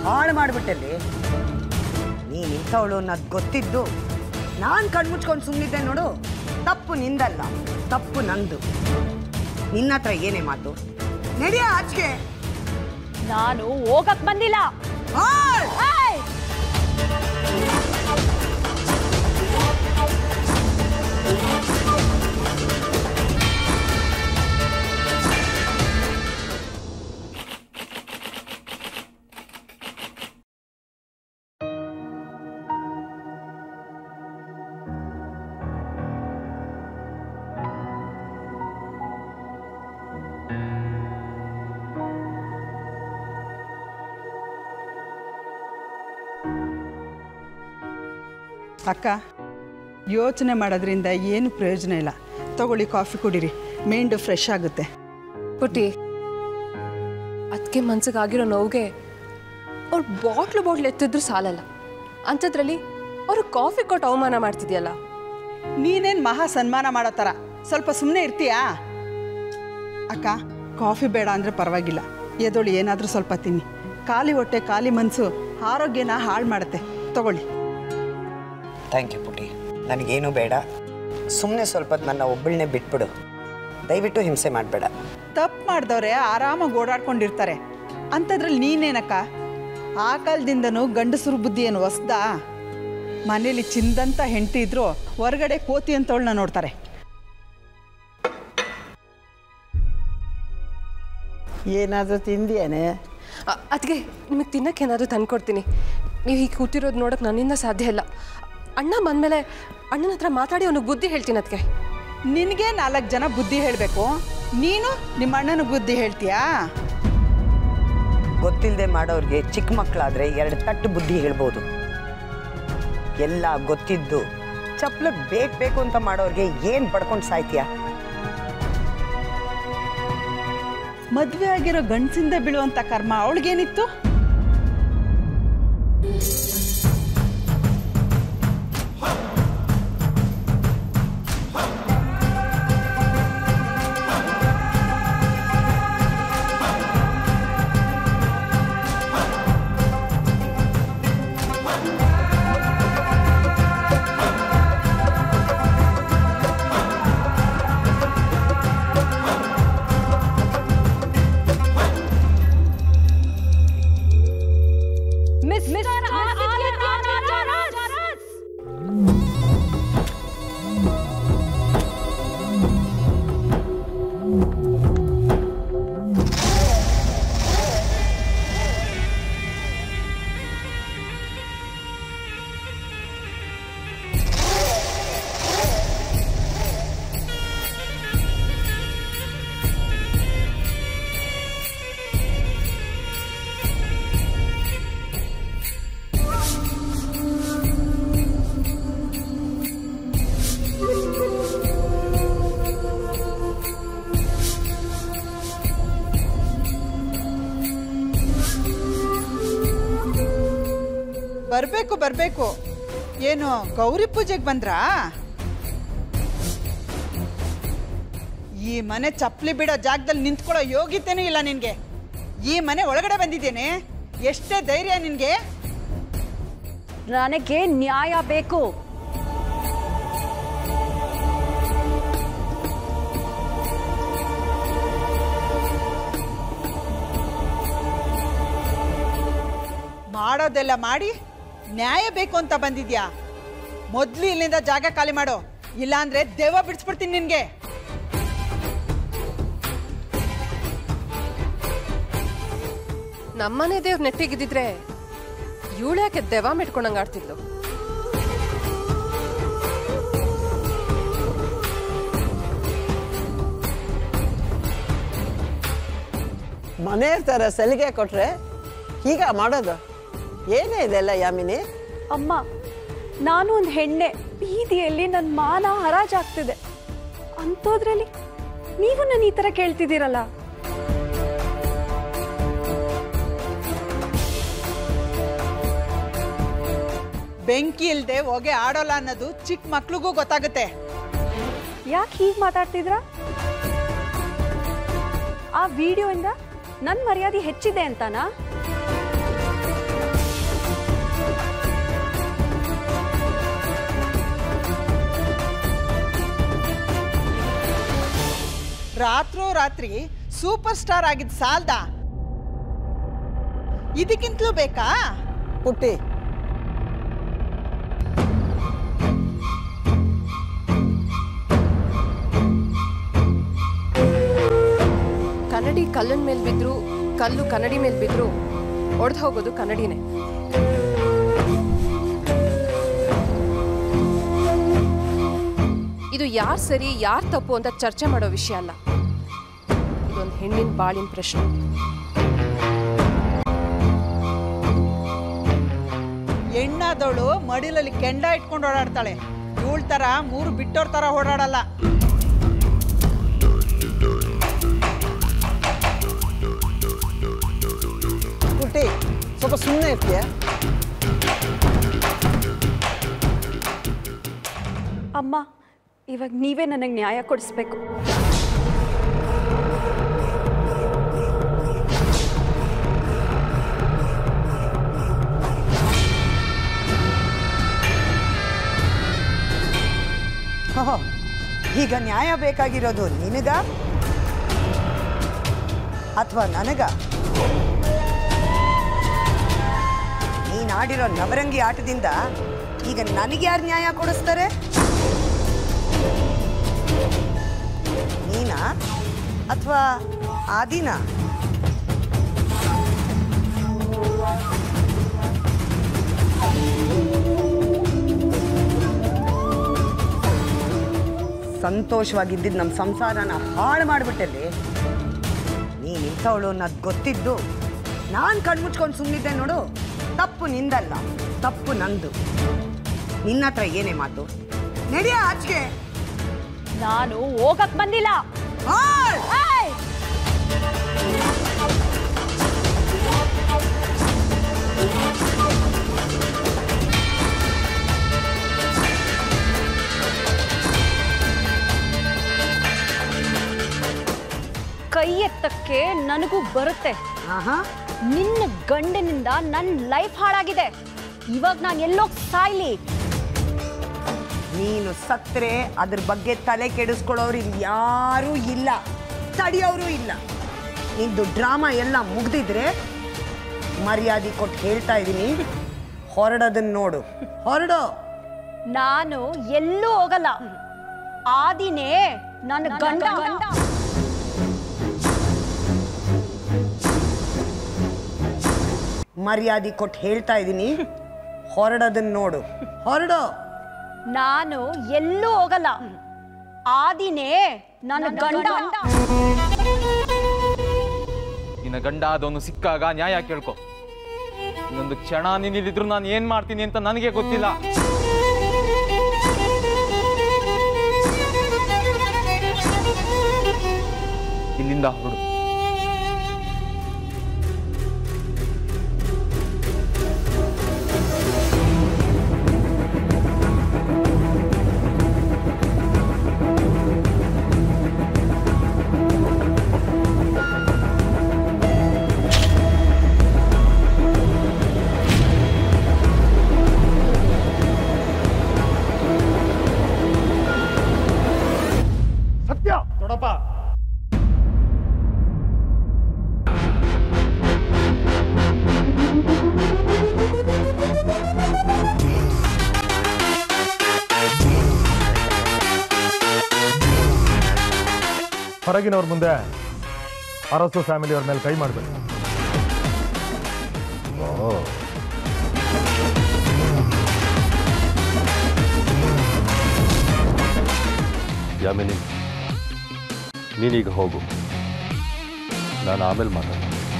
ಹಾಳು ಮಾಡಿಬಿಟ್ಟಲ್ಲಿ ನೀನು ಇಂಥವಳು ಅನ್ನೋದು ಗೊತ್ತಿದ್ದು ನಾನು ಕಣ್ಮುಚ್ಕೊಂಡು ಸುಮ್ಮನಿದ್ದೆ ನೋಡು ತಪ್ಪು ನಿಂದಲ್ಲ ತಪ್ಪು ನಂದು ನಿನ್ನ ಹತ್ರ ಏನೇ ಮಾತು ನಡಿಯ ಆಚೆಗೆ ನಾನು ಹೋಗಕ್ ಬಂದಿಲ್ಲ ಹಾಳ್! ಏಯ್! ಅಕ್ಕ ಯೋಚನೆ ಮಾಡೋದ್ರಿಂದ ಏನು ಪ್ರಯೋಜನ ಇಲ್ಲ ತಗೊಳ್ಳಿ ಕಾಫಿ ಕುಡೀರಿ ಮೈಂಡು ಫ್ರೆಶ್ ಆಗುತ್ತೆ ಪುಟ್ಟಿ ಅದಕ್ಕೆ ಮನ್ಸಿಗಾಗಿರೋ ನೋವಿಗೆ ಅವ್ರು ಬಾಟ್ಲು ಬಾಟ್ಲು ಎತ್ತಿದ್ರು ಸಾಲಲ್ಲ ಅಂಥದ್ರಲ್ಲಿ ಅವರು ಕಾಫಿ ಕೊಟ್ಟು ಅವಮಾನ ಮಾಡ್ತಿದ್ಯಲ್ಲ ನೀನೇನು ಮಹಾ ಸನ್ಮಾನ ಮಾಡೋ ಥರ ಸ್ವಲ್ಪ ಸುಮ್ಮನೆ ಇರ್ತೀಯಾ ಅಕ್ಕ ಕಾಫಿ ಬೇಡ ಅಂದರೆ ಪರವಾಗಿಲ್ಲ ಎದೊಳಿ ಏನಾದರೂ ಸ್ವಲ್ಪ ತಿನ್ನಿ ಖಾಲಿ ಹೊಟ್ಟೆ ಖಾಲಿ ಮನಸ್ಸು ಆರೋಗ್ಯನ ಹಾಳು ಮಾಡುತ್ತೆ ತಗೊಳ್ಳಿ ಥ್ಯಾಂಕ್ ಯು ಪುಟಿ ನನಗೇನು ಬೇಡ ಸುಮ್ಮನೆ ಸ್ವಲ್ಪ ಹೊತ್ತು ನನ್ನ ಒಬ್ಬಳನ್ನೇ ಬಿಟ್ಬಿಡು ದಯವಿಟ್ಟು ಹಿಂಸೆ ಮಾಡಬೇಡ ತಪ್ಪು ಮಾಡಿದವ್ರೆ ಆರಾಮಾಗಿ ಓಡಾಡ್ಕೊಂಡಿರ್ತಾರೆ ಅಂಥದ್ರಲ್ಲಿ ನೀನೇನಕ್ಕ ಆ ಕಾಲದಿಂದನೂ ಗಂಡಸರು ಬುದ್ಧಿ ಏನು ಹೊಸ್ದಾ ಮನೇಲಿ ಚಿಂದಂತ ಹೆಂಡತಿ ಇದ್ರು ಹೊರಗಡೆ ಕೋತಿ ಅಂತವಳನ್ನ ನೋಡ್ತಾರೆ ಏನಾದರೂ ತಿಂದಿಯೇನೆ ಅದಕ್ಕೆ ನಿಮಗೆ ತಿನ್ನಕ್ಕೆ ಏನಾದರೂ ತಂದ್ಕೊಡ್ತೀನಿ ನೀವು ಹೀಗೆ ಕೂತಿರೋದು ನೋಡೋಕೆ ನನ್ನಿಂದ ಸಾಧ್ಯ ಇಲ್ಲ ಅಣ್ಣ ಬಂದಮೇಲೆ ಅಣ್ಣನ ಹತ್ರ ಮಾತಾಡಿ ಅವನಿಗೆ ಬುದ್ಧಿ ಹೇಳ್ತೀನಿ ಅದಕ್ಕೆ ನಿನಗೆ ನಾಲ್ಕು ಜನ ಬುದ್ಧಿ ಹೇಳಬೇಕು ನೀನು ನಿಮ್ಮ ಅಣ್ಣನ ಬುದ್ಧಿ ಹೇಳ್ತೀಯಾ ಗೊತ್ತಿಲ್ಲದೆ ಮಾಡೋರಿಗೆ ಚಿಕ್ಕ ಮಕ್ಕಳಾದ್ರೆ ಎರಡು ತಟ್ಟು ಬುದ್ಧಿ ಹೇಳ್ಬೋದು ಎಲ್ಲ ಗೊತ್ತಿದ್ದು ಚಪ್ಪಲ ಬೇಕು ಬೇಕು ಅಂತ ಮಾಡೋರಿಗೆ ಏನು ಪಡ್ಕೊಂಡು ಸಾಯ್ತೀಯ ಮದುವೆ ಆಗಿರೋ ಗಂಡಸಿಂದ ಬೀಳುವಂಥ ಕರ್ಮ ಅವಳಿಗೇನಿತ್ತು ಮಿಸ್ಟರ್ ಆದಿತ್ಯ ರಾಜ್ ಬರಬೇಕು ಬರಬೇಕು ಏನು ಗೌರಿ ಪೂಜೆಗೆ ಬಂದ್ರಾ ಈ ಮನೆ ಚಪ್ಪಲಿ ಬಿಡೋ ಜಾಗದಲ್ಲಿ ನಿಂತ್ಕೊಳ್ಳೋ ಯೋಗ್ಯತೆನೂ ಇಲ್ಲ ನಿನಗೆ ಈ ಮನೆ ಒಳಗಡೆ ಬಂದಿದ್ದೇನೆ ಎಷ್ಟೇ ಧೈರ್ಯ ನಿನಗೆ ನನಗೆ ನ್ಯಾಯ ಬೇಕು ಮಾಡೋದೆಲ್ಲ ಮಾಡಿ ನ್ಯಾಯ ಬೇಕು ಅಂತ ಬಂದಿದ್ಯಾ ಮೊದ್ಲು ಇಲ್ಲಿಂದ ಜಾಗ ಖಾಲಿ ಮಾಡು ಇಲ್ಲಾಂದ್ರೆ ದೆವ್ವ ಬಿಡಿಸ್ಬಿಡ್ತೀನಿ ನಿನ್ಗೆ ನಮ್ಮನೆ ದೇವ್ರು ನೆಟ್ಟಿಗಿದ್ದಿದ್ರೆ ಇವಳು ಯಾಕೆ ದೆವ ಮೆಟ್ಕೊಂಡಂಗೆ ಆಡ್ತಿದ್ಲು ಮನೆ ಥರ ಸಲಿಗೆ ಕೊಟ್ರೆ ಹೀಗ ಮಾಡೋದು ಏನೇ ಇದೆಲ್ಲ ಯಾಮಿನಿ ಅಮ್ಮ ನಾನು ಒಂದು ಹೆಣ್ಣೆ ಬೀದಿಯಲ್ಲಿ ನನ್ನ ಮಾನ ಹರಾಜಾಗ್ತಿದೆ ಅಂಥದ್ರಲ್ಲಿ ನೀವು ನನ್ನ ಈ ಥರ ಕೇಳ್ತಿದ್ದೀರಲ್ಲ ಬೆಂಕಿ ಇಲ್ದೆ ಹೊಗೆ ಆಡೋಲ್ಲ ಅನ್ನೋದು ಚಿಕ್ಕ ಮಕ್ಳಿಗೂ ಗೊತ್ತಾಗುತ್ತೆ ಯಾಕೆ ಹೀಗೆ ಮಾತಾಡ್ತಿದ್ರ ಆ ವಿಡಿಯೋಯಿಂದ ನನ್ನ ಮರ್ಯಾದೆ ಹೆಚ್ಚಿದೆ ಅಂತನಾ ರಾತ್ರೋ ರಾತ್ರಿ ಸೂಪರ್ ಸ್ಟಾರ್ ಆಗಿದ್ದು ಸಾಲ್ದ ಇದಕ್ಕಿಂತಲೂ ಬೇಕಾ ಪುಟ್ಟಿ ಕನ್ನಡಿ ಕಲ್ಲಿನ ಮೇಲೆ ಬಿದ್ರು ಕಲ್ಲು ಕನ್ನಡಿ ಮೇಲೆ ಬಿದ್ರು ಒಡೆದು ಹೋಗೋದು ಕನ್ನಡಿನೇ ಇದು ಯಾರು ಸರಿ ಯಾರು ತಪ್ಪು ಅಂತ ಚರ್ಚೆ ಮಾಡೋ ವಿಷಯ ಅಲ್ಲ ಇದೊಂದು ಹೆಣ್ಣಿನ ಬಾಳಿನ ಪ್ರಶ್ನೆ ಹೆಣ್ಣಾದವಳು ಮಡಿಲಲ್ಲಿ ಕೆಂಡ ಇಟ್ಕೊಂಡು ಓಡಾಡ್ತಾಳೆ ಇವಳ ಥರ ಮೂರು ಬಿಟ್ಟೋರ್ ಥರ ಓಡಾಡಲ್ಲ ಪುಟ್ಟಿ ಸ್ವಲ್ಪ ಸುಮ್ಮನೆ ಇರ್ತೀಯ ಅಮ್ಮ ಇವಾಗ ನೀವೇ ನನಗೆ ನ್ಯಾಯ ಕೊಡಿಸ್ಬೇಕು ಓಹೋ, ಈಗ ನ್ಯಾಯ ಬೇಕಾಗಿರೋದು ನಿನಗ ಅಥವಾ ನನಗ ನೀನ್ ಆಡಿರೋ ನವರಂಗಿ ಆಟದಿಂದ ಈಗ ನನಗೆ ಯಾರು ನ್ಯಾಯ ಕೊಡಿಸ್ತಾರೆ ನೀನಾ ಅಥವಾ ಆದಿನಾ ಸಂತೋಷವಾಗಿದ್ದಿದ್ದು ನಮ್ಮ ಸಂಸಾರನ ಹಾಳು ಮಾಡಿಬಿಟ್ಟಲ್ಲಿ ನೀನು ಇಂಥವಳು ಅನ್ನೋದು ಗೊತ್ತಿದ್ದು ನಾನು ಕಣ್ಮುಚ್ಕೊಂಡು ಸುಮ್ಮನಿದ್ದೆ ನೋಡು ತಪ್ಪು ನಿಂದಲ್ಲ ತಪ್ಪು ನಂದು ನಿನ್ನ ಹತ್ರ ಏನೇ ಮಾತು ನಡಿಯ ಆಚೆಗೆ ನಾನು ಹೋಗಕ್ ಬಂದಿಲ್ಲ ಹಾಳ್! ಏಯ್! ಕೈ ಎತ್ತಕ್ಕೆ ನನಗೂ ಬರುತ್ತೆ ಆಹಾ ನಿನ್ನ ಗಂಡನಿಂದ ನನ್ನ ಲೈಫ್ ಹಾಳಾಗಿದೆ ಇವಾಗ ನಾನು ಎಲ್ಲೋಗ್ ಸಾಯ್ಲಿ ನೀನು ಸತ್ರೆ ಅದ್ರ ಬಗ್ಗೆ ತಲೆ ಕೆಡಿಸ್ಕೊಳ್ಳೋರು ಇಲ್ಲಿ ಯಾರೂ ಇಲ್ಲ ತಡಿಯೋರು ಇಲ್ಲ ನಿಂದು ಡ್ರಾಮಾ ಎಲ್ಲ ಮುಗ್ದಿದ್ರೆ ಮರ್ಯಾದೆ ಕೊಟ್ಟು ಹೇಳ್ತಾ ಇದ್ದೀನಿ ಹೊರಡೋದನ್ನ ನೋಡು ಹೊರಡೋ ನಾನು ಎಲ್ಲೂ ಹೋಗಲ್ಲ ಆದಿನೇ ನನ್ನ ಗಂಡ ಮರ್ಯಾದೆ ಕೊಟ್ಟು ಹೇಳ್ತಾ ಇದ್ದೀನಿ ಹೊರಡೋದನ್ನ ನೋಡು ಹೊರಡೋ ನಾನು ಎಲ್ಲೂ ಹೋಗಲ್ಲ ಆದಿನೇ ನನ್ನ ಗಂಡ ನಿನ್ನ ಗಂಡ ಅದವನು ಸಿಕ್ಕಾಗ ನ್ಯಾಯ ಕೇಳ್ಕೊ ಇನ್ನೊಂದು ಕ್ಷಣ ನಿನ್ನಿದ್ರು ನಾನು ಏನ್ ಮಾಡ್ತೀನಿ ಅಂತ ನನಗೆ ಗೊತ್ತಿಲ್ಲ ಇಲ್ಲಿಂದ ಹೊರಡು ಸತ್ಯ ದೊಡ್ಡಪ್ಪ ಹೊರಗಿನವ್ರ ಮುಂದೆ ಅರಸು ಫ್ಯಾಮಿಲಿಯವ್ರ ಮೇಲೆ ಕೈ ಮಾಡಬೇಕು ಯಾಮಿನಿ ನೀನೀಗ ಹೋಗು ನಾನು ಆಮೇಲೆ ಮಾತಾಡ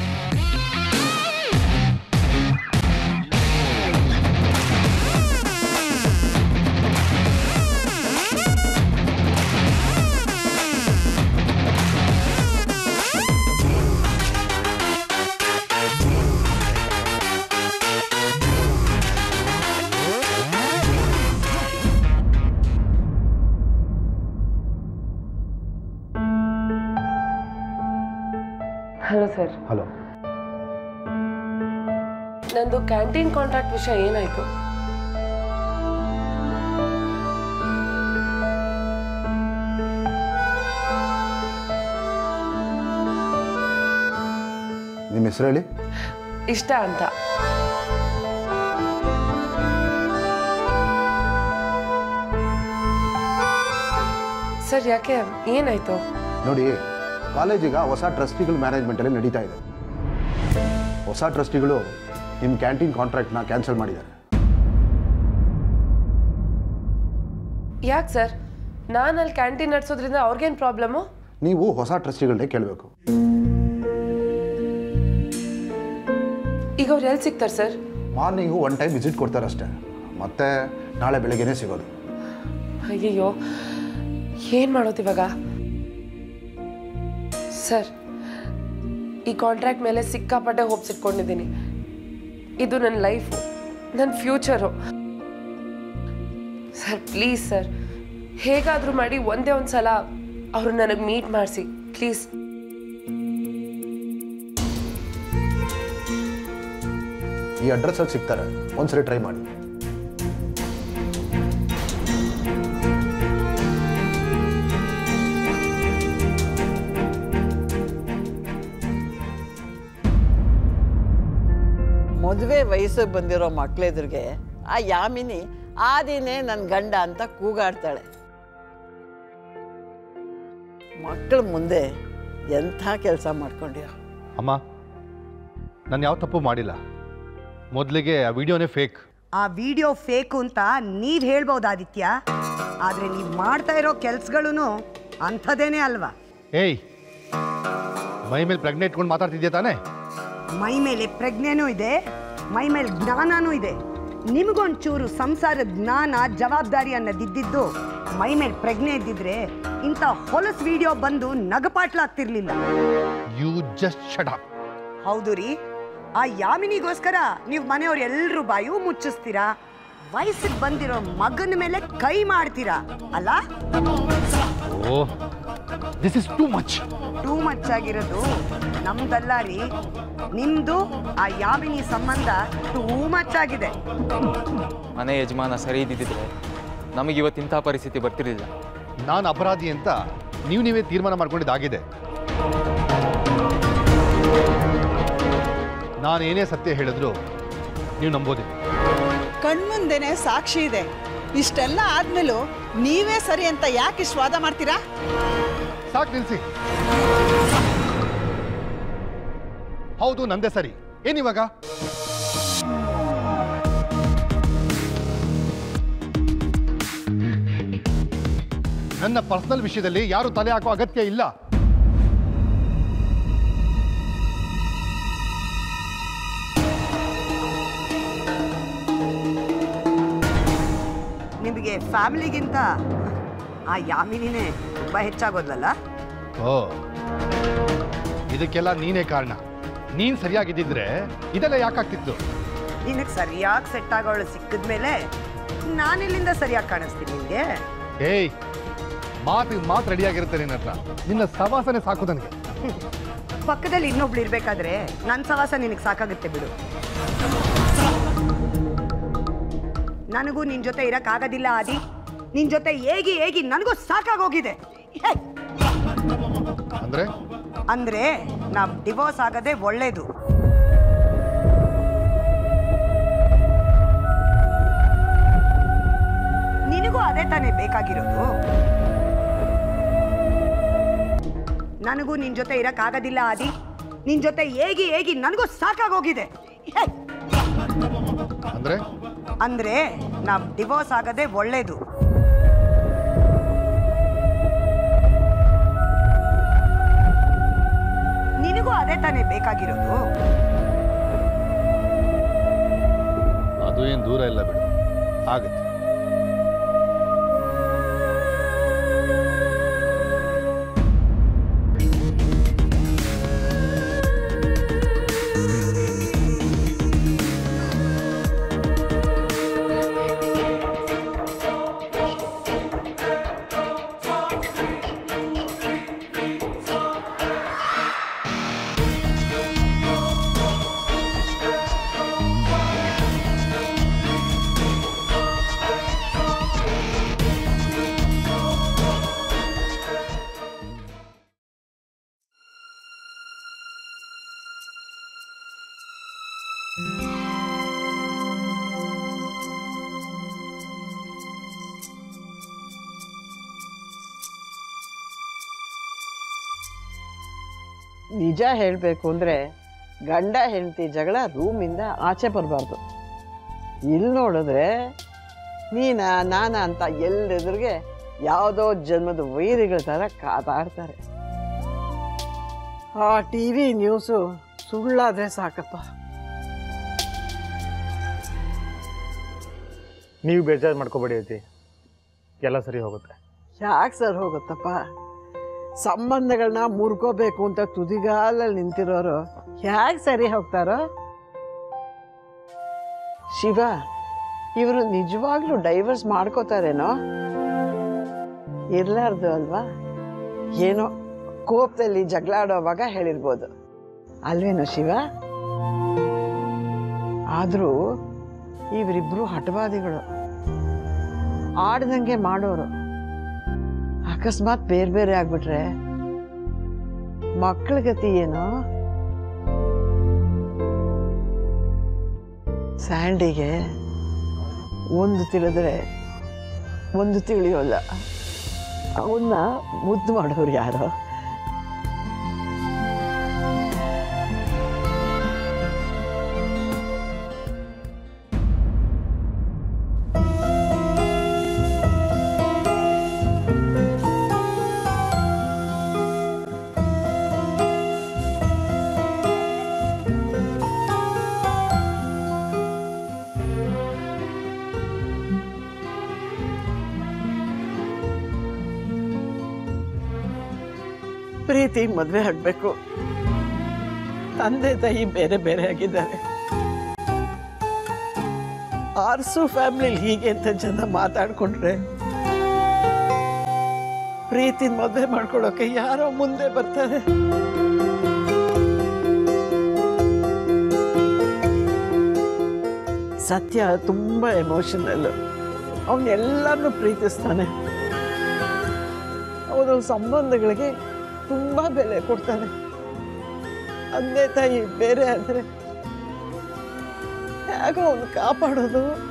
ಹಲೋ ಸರ್ ಹಲೋ ನಂದು ಕ್ಯಾಂಟೀನ್ ಕಾಂಟ್ರಾಕ್ಟ್ ವಿಷಯ ಏನಾಯ್ತು ಹೆಸರು ಹೇಳಿ ಇಷ್ಟ ಅಂತ ಸರ್ ಯಾಕೆ ಏನಾಯ್ತು ನೋಡಿ ಕಾಲೇಜಿಗ ಹೊಸ ಟ್ರಸ್ಟಿಗಳ ಮ್ಯಾನೇಜ್ಮೆಂಟಲ್ಲಿ ನಡೀತಾ ಇದೆ ಹೊಸ ಟ್ರಸ್ಟಿಗಳು ನಿಮ್ಮ ಕ್ಯಾಂಟೀನ್ ಕಾಂಟ್ರಾಕ್ಟ್ನ ಕ್ಯಾನ್ಸಲ್ ಮಾಡಿದ್ದಾರೆ ಯಾಕೆ ಸರ್ ನಾನು ಅಲ್ಲಿ ಕ್ಯಾಂಟೀನ್ ನಡೆಸೋದ್ರಿಂದ ಅವ್ರಿಗೇನು ಪ್ರಾಬ್ಲಮ್ಮು ನೀವು ಹೊಸ ಟ್ರಸ್ಟಿಗಳನ್ನೇ ಕೇಳಬೇಕು ಈಗ ಅವ್ರು ಎಲ್ಲಿ ಸಿಗ್ತಾರೆ sir morning one time visit ಕೊಡ್ತಾರೆ ಅಷ್ಟೇ ಮತ್ತೆ ನಾಳೆ ಬೆಳಗ್ಗೆನೇ ಸಿಗೋದು ಅಯ್ಯಯ್ಯೋ ಏನು ಮಾಡೋದು ಇವಾಗ ಸರ್ ಈ ಕಾಂಟ್ರಾಕ್ಟ್ ಮೇಲೆ ಸಿಕ್ಕಾಪಟ್ಟೆ ಹೋಪ್ಸ್ ಇಟ್ಕೊಂಡಿದ್ದೀನಿ ಇದು ನನ್ನ ಲೈಫು ನನ್ನ ಫ್ಯೂಚರು ಸರ್ ಪ್ಲೀಸ್ ಸರ್ ಹೇಗಾದರೂ ಮಾಡಿ ಒಂದೇ ಒಂದು ಸಲ ಅವರು ನನಗೆ ಮೀಟ್ ಮಾಡಿಸಿ ಪ್ಲೀಸ್ ಈ ಅಡ್ರೆಸ್ಸಲ್ಲಿ ಸಿಗ್ತಾರೆ ಒಂದ್ಸರಿ ಟ್ರೈ ಮಾಡಿ ಮದುವೆ ವಯಸ್ಸಿಗೆ ಬಂದಿರೋ ಮಕ್ಳೆದುರಿಗೆ ಆ ಯಾಮಿನಿ ಆದಿನೇ ನನ್ನ ಗಂಡ ಅಂತ ಕೂಗಾಡ್ತಾಳೆ ಮಕ್ಕಳ ಮುಂದೆ ಎಂಥ ಕೆಲಸ ಮಾಡ್ಕೊಂಡ್ಯೋ ಅಮ್ಮ ನಾನು ಯಾವ ತಪ್ಪು ಮಾಡಿಲ್ಲ ಮೊದಲಿಗೆ ಆ ವಿಡಿಯೋನೇ ಫೇಕ್ ಆ ವಿಡಿಯೋ ಫೇಕು ಅಂತ ನೀವು ಹೇಳ್ಬೋದು ಆದಿತ್ಯ ಆದರೆ ನೀವು ಮಾಡ್ತಾ ಇರೋ ಕೆಲ್ಸಗಳೂ ಅಂಥದ್ದೇನೇ ಅಲ್ವಾ ಏಯ್ ಮೈ ಮೇಲೆ ಪ್ರಜ್ಞೆ ಇಟ್ಕೊಂಡು ಮಾತಾಡ್ತಿದ್ಯಾ ತಾನೇ ಮೈ ಮೇಲೆ ಪ್ರಜ್ಞೆನೂ ಇದೆ ಮೈ ಮೇಲೆ ಜ್ಞಾನನೂ ಇದೆ ನಿಮಗೊಂಚೂರು ಸಂಸಾರದ ಜ್ಞಾನ ಜವಾಬ್ದಾರಿ ಅನ್ನೋದಿದ್ದಿದ್ದು ಮೈ ಮೇಲೆ ಪ್ರಜ್ಞೆ ಇದ್ದಿದ್ರೆ ಇಂಥ ಹೊಲಸು ವಿಡಿಯೋ ಬಂದು ನಗಪಾಟ್ಲಾಗ್ತಿರ್ಲಿಲ್ಲ ಯು ಜಸ್ಟ್ ಶಟ್ ಅಪ್ ಹೌದು ರೀ ಆ ಯಾಮಿನಿಗೋಸ್ಕರ ನೀವು ಮನೆಯವ್ರು ಎಲ್ಲರೂ ಬಾಯು ಮುಚ್ಚಿಸ್ತೀರಾ ವಯಸ್ಸಿಗೆ ಬಂದಿರೋ ಮಗನ ಮೇಲೆ ಕೈ ಮಾಡ್ತೀರಾ ಅಲ್ಲ oh this is too much too much ಆಗಿರೋದು ನಮ್ದಲ್ಲ ರೀ ನಿಮ್ದು ಆ ಯಾಮಿನಿ ಸಂಬಂಧ ಟೂ ಮಚ್ ಆಗಿದೆ ಮನೆ ಯಜಮಾನ ಸರಿ ಇದ್ದಿದ್ರೆ ನಮಗೆ ಇವತ್ತಿಂಥ ಪರಿಸ್ಥಿತಿ ಬರ್ತಿರ್ಲಿಲ್ಲ ನಾನು ಅಪರಾಧಿ ಅಂತ ನೀವು ನೀವೇ ತೀರ್ಮಾನ ಮಾಡ್ಕೊಂಡಿದ್ದಾಗಿದೆ ನಾನು ಏನೇ ಸತ್ಯ ಹೇಳಿದ್ರು ನೀವು ನಂಬೋದಿಲ್ಲ ಕಣ್ಮುಂದೆನೆ ಸಾಕ್ಷಿ ಇದೆ ಇಷ್ಟೆಲ್ಲ ಆದ್ಮೇಲೂ ನೀವೇ ಸರಿ ಅಂತ ಯಾಕೆ ಇಷ್ಟು ವಾದ ಮಾಡ್ತೀರಾ ಸಾಕು ನಿಲ್ಸಿ ಹೌದು ನಂದೇ ಸರಿ ಏನಿವಾಗ ನನ್ನ ಪರ್ಸನಲ್ ವಿಷಯದಲ್ಲಿ ಯಾರು ತಲೆ ಹಾಕೋ ಅಗತ್ಯ ಇಲ್ಲ ನಿಮಗೆ ಫ್ಯಾಮಿಲಿಗಿಂತ ಆ ಯಾಮಿನಿನೇ ತುಂಬ ಹೆಚ್ಚಾಗೋದ್ಲಲ್ಲ ಓ ಇದಕ್ಕೆಲ್ಲ ನೀನೇ ಕಾರಣ ನೀನ್ ಸರಿಯಾಗಿದ್ದಿದ್ರೆ ಇದೆಲ್ಲ ಯಾಕಾಗ್ತಿತ್ತು ನಿನಗೆ ಸರಿಯಾಗಿ ಸೆಟ್ ಆಗೋಳು ಸಿಕ್ಕಿದ್ಮೇಲೆ ನಾನಿಲ್ಲಿಂದ ಸರಿಯಾಗಿ ಕಾಣಿಸ್ತೀನಿ ನಿಮಗೆ ಏಯ್ ಮಾತು ಮಾತು ರೆಡಿಯಾಗಿರುತ್ತೆ ನಿನ್ನ ಹತ್ರ ನಿನ್ನ ಸವಾಸನೆ ಸಾಕು ನನಗೆ ಪಕ್ಕದಲ್ಲಿ ಇನ್ನೊಬ್ಳು ಇರ್ಬೇಕಾದ್ರೆ ನನ್ನ ಸವಾಸ ನಿನಗೆ ಸಾಕಾಗುತ್ತೆ ಬಿಡು ನನಗೂ ನಿನ್ ಜೊತೆ ಇರಕ್ಕಾಗೋದಿಲ್ಲ ಆದಿ ನಿನ್ ಜೊತೆ ಹೇಗಿ ಹೇಗಿ ನನಗೂ ಸಾಕಾಗೋಗಿದೆ ಹೇ! ಅಂದ್ರೆ ಅಂದ್ರೆ ನಾವ್ ಡಿವೋರ್ಸ್ ಆಗದೆ ಒಳ್ಳೇದು ನಿನಗೂ ಅದೇ ತಾನೇ ಬೇಕಾಗಿರೋದು ನನಗೂ ನಿನ್ ಜೊತೆ ಇರಕ್ಕಾಗೋದಿಲ್ಲ ಆದಿ ನಿನ್ ಜೊತೆ ಹೇಗಿ ಹೇಗಿ ನನಗೂ ಸಾಕಾಗೋಗಿದೆ ಹೇ! ಅಂದ್ರೆ ಅಂದ್ರೆ ನಾವ್ ಡಿವೋರ್ಸ್ ಆಗದೆ ಒಳ್ಳೇದು ನಿನಗೂ ಅದೇ ತಾನೇ ಬೇಕಾಗಿರೋದು ಅದು ಏನು ದೂರ ಇಲ್ಲ ಬಿಡು ಆಗುತ್ತೆ ನಿಜ ಹೇಳಬೇಕು ಅಂದರೆ ಗಂಡ ಹೆಂಡತಿ ಜಗಳ ರೂಮಿಂದ ಆಚೆ ಬರಬಾರ್ದು ಇಲ್ಲಿ ನೋಡಿದ್ರೆ ನೀನಾ ನಾನಾ ಅಂತ ಎಲ್ಲೆದುರಿಗೆ ಯಾವುದೋ ಜನ್ಮದ ವೈರಿಗಳ ಥರ ಕಾದಾಡ್ತಾರೆ ಆ ಟಿ ವಿ ನ್ಯೂಸು ಸುಳ್ಳಾದರೆ ಸಾಕಪ್ಪ ನೀವು ಬೇಜಾರು ಮಾಡ್ಕೋಬೇಡಿ ಐತಿ ಎಲ್ಲ ಸರಿ ಹೋಗುತ್ತೆ ಯಾಕೆ ಸರ್ ಹೋಗುತ್ತಪ್ಪ ಸಂಬಂಧಗಳನ್ನ ಮುರ್ಕೋಬೇಕು ಅಂತ ತುದಿಗಾಲಲ್ಲಿ ನಿಂತಿರೋರು ಯಾಕೆ ಸರಿ ಹೋಗ್ತಾರೋ ಶಿವ ಇವರು ನಿಜವಾಗ್ಲೂ ಡೈವರ್ಸ್ ಮಾಡ್ಕೋತಾರೇನೋ ಇರ್ಲಾರ್ದು ಅಲ್ವಾ ಏನೋ ಕೋಪದಲ್ಲಿ ಜಗಳ ಆಡೋವಾಗ ಹೇಳಿರ್ಬೋದು ಅಲ್ವೇನೋ ಶಿವ ಆದರೂ ಇವರಿಬ್ರು ಹಠವಾದಿಗಳು ಆಡ್ದಂಗೆ ಮಾಡೋರು ಅಕಸ್ಮಾತ್ ಬೇರೆ ಬೇರೆ ಆಗ್ಬಿಟ್ರೆ ಮಕ್ಕಳ ಗತಿ ಏನೋ ಸ್ಯಾಂಡಿಗೆ ಒಂದು ತಿಳಿದ್ರೆ ಒಂದು ತಿಳಿಯೋಲ್ಲ ಅವನ್ನ ಮುದ್ದು ಮಾಡೋರು ಯಾರೋ ಪ್ರೀತಿ ಮದುವೆ ಆಗಬೇಕು ತಂದೆ ತಾಯಿ ಬೇರೆ ಬೇರೆ ಆಗಿದ್ದಾರೆ ಆರ್ಸು ಫ್ಯಾಮಿಲಿ ಹೀಗೆ ಅಂತ ಜನ ಮಾತಾಡ್ಕೊಂಡ್ರೆ ಪ್ರೀತಿನ ಮದುವೆ ಮಾಡ್ಕೊಳ್ಳೋಕೆ ಯಾರೋ ಮುಂದೆ ಬರ್ತಾರೆ ಸತ್ಯ ತುಂಬ ಎಮೋಷನಲ್ ಅವನ್ನೆಲ್ಲರನ್ನೂ ಪ್ರೀತಿಸ್ತಾನೆ ಅವನು ಸಂಬಂಧಗಳಿಗೆ ತುಂಬ ಬೆಲೆ ಕೊಡ್ತಾನೆ ತಂದೆ ತಾಯಿ ಬೇರೆ ಆದರೆ ಹೇಗೋ ಅವನು ಕಾಪಾಡೋದು